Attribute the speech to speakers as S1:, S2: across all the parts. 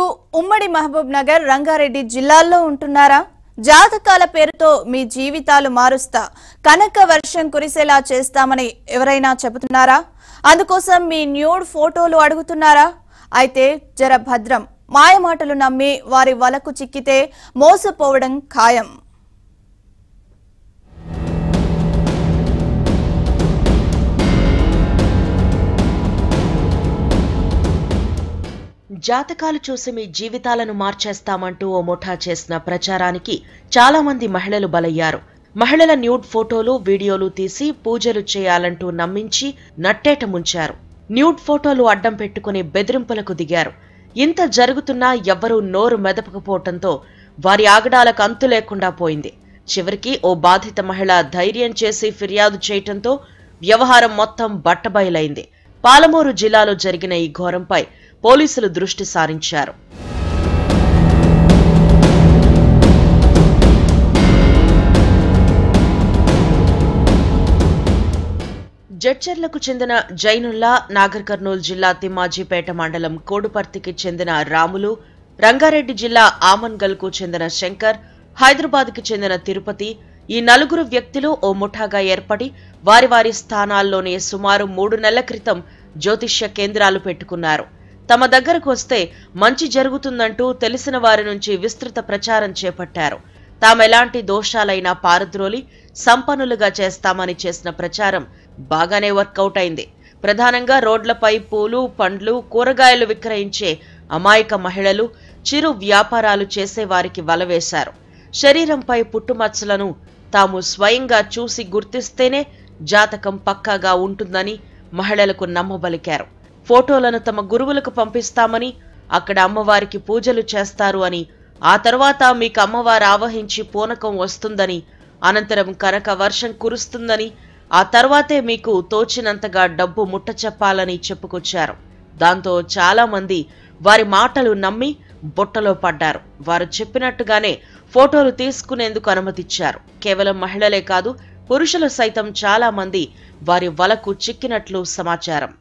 S1: ఉమ్మడి మహబూబ్ నగర్ రంగారెడ్డి జిల్లాల్లో ఉంటున్నారా జాతకాల పేరుతో మీ జీవితాలు మారుస్తా కనక వర్షం కురిసేలా చేస్తామని ఎవరైనా చెబుతున్నారా అందుకోసం మీ న్యూడ్ ఫోటోలు అడుగుతున్నారా అయితే జర భద్రం మాయమాటలు నమ్మి వారి వలకు చిక్కితే మోసపోవడం ఖాయం
S2: జాతకాలు చూసి మీ జీవితాలను మార్చేస్తామంటూ ఓ ముఠా చేసిన ప్రచారానికి చాలా మంది మహిళలు బలయ్యారు మహిళల న్యూడ్ ఫోటోలు వీడియోలు తీసి పూజలు చేయాలంటూ నమ్మించి నట్టేట ముంచారు న్యూడ్ ఫోటోలు అడ్డం పెట్టుకుని బెదిరింపులకు దిగారు ఇంత జరుగుతున్నా ఎవ్వరూ నోరు మెదపకపోవటంతో వారి ఆగడాలకు అంతు లేకుండా పోయింది చివరికి ఓ బాధిత మహిళ ధైర్యం చేసి ఫిర్యాదు చేయటంతో వ్యవహారం మొత్తం బట్టబయలైంది పాలమూరు జిల్లాలో జరిగిన ఈ ఘోరంపై పోలీసులు దృష్టి సారించారు జడ్చర్లకు చెందిన జైనుల్లా నాగర్ కర్నూలు జిల్లా తిమ్మాజీపేట మండలం కోడుపర్తికి చెందిన రాములు రంగారెడ్డి జిల్లా ఆమన్గల్కు చెందిన శంకర్ హైదరాబాద్కి చెందిన తిరుపతి ఈ నలుగురు వ్యక్తులు ఓ ముఠాగా ఏర్పడి వారి వారి స్థానాల్లోనే సుమారు మూడు నెలల క్రితం జ్యోతిష్య కేంద్రాలు పెట్టుకున్నారు తమ దగ్గరకు వస్తే మంచి జరుగుతుందంటూ తెలిసిన వారి నుంచి విస్తృత ప్రచారం చేపట్టారు తామెలాంటి దోషాలైనా పారద్రోలి సంపన్నులుగా చేస్తామని చేసిన ప్రచారం బాగానే వర్కౌట్ అయింది ప్రధానంగా రోడ్లపై పూలు పండ్లు కూరగాయలు విక్రయించే అమాయక మహిళలు చిరు వ్యాపారాలు చేసేవారికి వలవేశారు శరీరంపై పుట్టుమచ్చలను తాము స్వయంగా చూసి గుర్తిస్తేనే జాతకం పక్కాగా ఉంటుందని మహిళలకు నమ్మబలికారు ఫోటోలను తమ గురువులకు పంపిస్తామని అక్కడ అమ్మవారికి పూజలు చేస్తారు అని ఆ తర్వాత మీకు అమ్మవారు ఆవహించి పూనకం వస్తుందని అనంతరం కనక వర్షం కురుస్తుందని ఆ తర్వాతే మీకు తోచినంతగా డబ్బు ముట్ట చెప్పాలని చెప్పుకొచ్చారు దాంతో చాలా మంది వారి మాటలు నమ్మి బుట్టలో పడ్డారు వారు చెప్పినట్టుగానే ఫోటోలు తీసుకునేందుకు అనుమతిచ్చారు కేవలం మహిళలే కాదు పురుషులు సైతం చాలా మంది వారి వలకు చిక్కినట్లు సమాచారం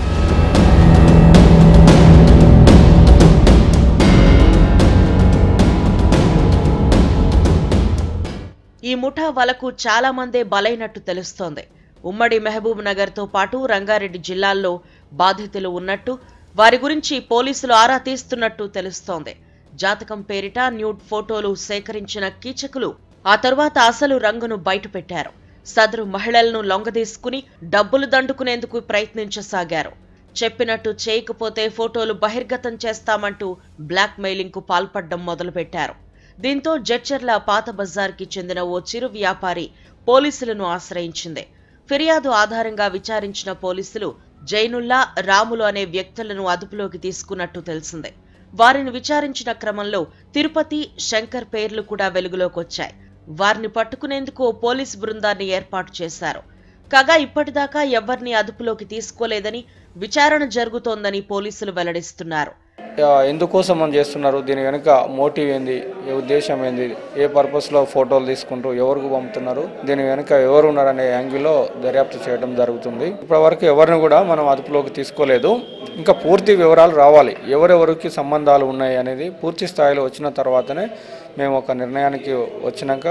S2: ఈ ముఠా వలకు చాలా మందే బలైనట్టు తెలుస్తోంది ఉమ్మడి మహబూబ్ నగర్ తో పాటు రంగారెడ్డి జిల్లాల్లో బాధితులు ఉన్నట్టు వారి గురించి పోలీసులు ఆరా తీస్తున్నట్టు తెలుస్తోంది జాతకం పేరిట న్యూడ్ ఫోటోలు సేకరించిన కీచకులు ఆ తరువాత అసలు రంగును బయటపెట్టారు సదరు మహిళలను లొంగదీసుకుని డబ్బులు దండుకునేందుకు ప్రయత్నించసాగారు చెప్పినట్టు చేయకపోతే ఫోటోలు బహిర్గతం చేస్తామంటూ బ్లాక్ మెయిలింగ్ కు పాల్పడడం మొదలుపెట్టారు దీంతో జడ్చర్ల పాత బజార్కి చెందిన ఓ చిరు వ్యాపారి పోలీసులను ఆశ్రయించింది ఫిర్యాదు ఆధారంగా విచారించిన పోలీసులు జైనుల్లా రాములు అనే వ్యక్తులను అదుపులోకి తీసుకున్నట్టు తెలిసిందే వారిని విచారించిన క్రమంలో తిరుపతి శంకర్ పేర్లు కూడా వెలుగులోకొచ్చాయి వారిని పట్టుకునేందుకు ఓ పోలీస్ బృందాన్ని ఏర్పాటు చేశారు కాగా ఇప్పటిదాకా ఎవరిని అదుపులోకి తీసుకోలేదని విచారణ జరుగుతోందని పోలీసులు వెల్లడిస్తున్నారు
S3: ఆ, ఎందుకోసం మనం చేస్తున్నారు దీని వెనుక మోటివ్ ఏంది ఏ ఉద్దేశం ఏంది ఏ పర్పస్లో ఫోటోలు తీసుకుంటూ ఎవరికి పంపుతున్నారు దీని వెనుక ఎవరు ఉన్నారనే యాంగిల్లో దర్యాప్తు చేయడం జరుగుతుంది ఇప్పటివరకు ఎవరిని కూడా మనం అదుపులోకి తీసుకోలేదు ఇంకా పూర్తి వివరాలు రావాలి ఎవరెవరికి సంబంధాలు ఉన్నాయి అనేది పూర్తి స్థాయిలో వచ్చిన తర్వాతనే మేము ఒక నిర్ణయానికి వచ్చినాక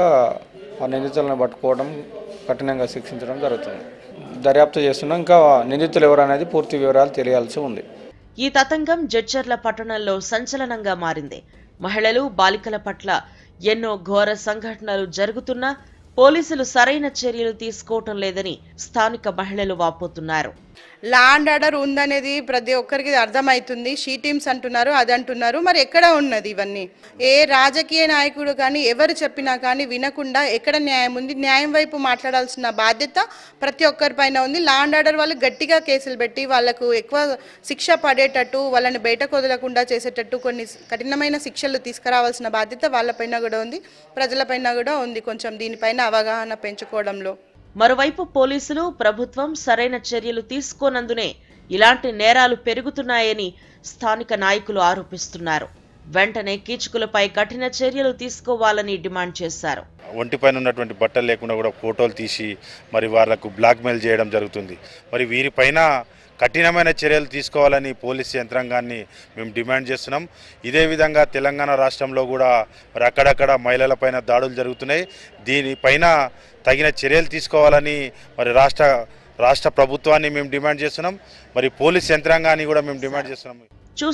S3: ఆ నిందితులను పట్టుకోవడం కఠినంగా శిక్షించడం జరుగుతుంది దర్యాప్తు చేస్తున్నాం ఇంకా నిందితులు ఎవరు అనేది పూర్తి వివరాలు తెలియాల్సి ఉంది
S2: ఈ తతంగం జడ్చర్ల పట్టణంలో సంచలనంగా మారింది మహిళలు బాలికల పట్ల ఎన్నో ఘోర సంఘటనలు జరుగుతున్నా పోలీసులు సరైన చర్యలు తీసుకోవటం లేదని స్థానిక మహిళలు వాపోతున్నారు
S4: లా అండ్ ఆర్డర్ ఉందనేది ప్రతి ఒక్కరికి అర్థమవుతుంది షీ టీమ్స్ అంటున్నారు అది అంటున్నారు మరి ఎక్కడ ఉన్నది ఇవన్నీ ఏ రాజకీయ నాయకుడు కానీ ఎవరు చెప్పినా కానీ వినకుండా ఎక్కడ న్యాయం ఉంది న్యాయం వైపు మాట్లాడాల్సిన బాధ్యత ప్రతి ఒక్కరి పైన ఉంది లా అండ్ ఆర్డర్ వాళ్ళు గట్టిగా కేసులు పెట్టి వాళ్ళకు ఎక్కువ శిక్ష పడేటట్టు వాళ్ళని బయటకు వదలకుండా చేసేటట్టు కొన్ని కఠినమైన శిక్షలు తీసుకురావాల్సిన బాధ్యత వాళ్ళపైన కూడా ఉంది ప్రజలపైన కూడా ఉంది కొంచెం దీనిపైన అవగాహన పెంచుకోవడంలో
S2: మరోవైపు పోలీసులు ప్రభుత్వం సరైన చర్యలు తీసుకోనందునే ఇలాంటి నేరాలు పెరుగుతున్నాయని స్థానిక నాయకులు ఆరోపిస్తున్నారు వెంటనే కీచుకులపై కఠిన చర్యలు తీసుకోవాలని డిమాండ్ చేశారు
S5: ఒంటిపైన ఉన్నటువంటి బట్టలు లేకుండా కూడా ఫోటోలు తీసి మరి వాళ్ళకు బ్లాక్మెయిల్ చేయడం జరుగుతుంది మరి వీరిపైన కఠినమైన చర్యలు తీసుకోవాలని పోలీస్ యంత్రాంగాన్ని మేము డిమాండ్ చేస్తున్నాం ఇదే విధంగా తెలంగాణ రాష్ట్రంలో కూడా మరి అక్కడక్కడ మహిళలపైన దాడులు జరుగుతున్నాయి దీనిపైన తగిన చర్యలు తీసుకోవాలని మరి రాష్ట్ర రాష్ట్ర ప్రభుత్వాన్ని మేము డిమాండ్ చేస్తున్నాం మరి పోలీస్ యంత్రాంగాన్ని కూడా మేము డిమాండ్ చేస్తున్నాం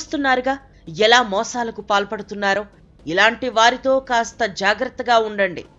S2: చూస్తున్నారుగా ఎలా మోసాలకు పాల్పడుతున్నారో ఇలాంటి వారితో కాస్త జాగ్రత్తగా ఉండండి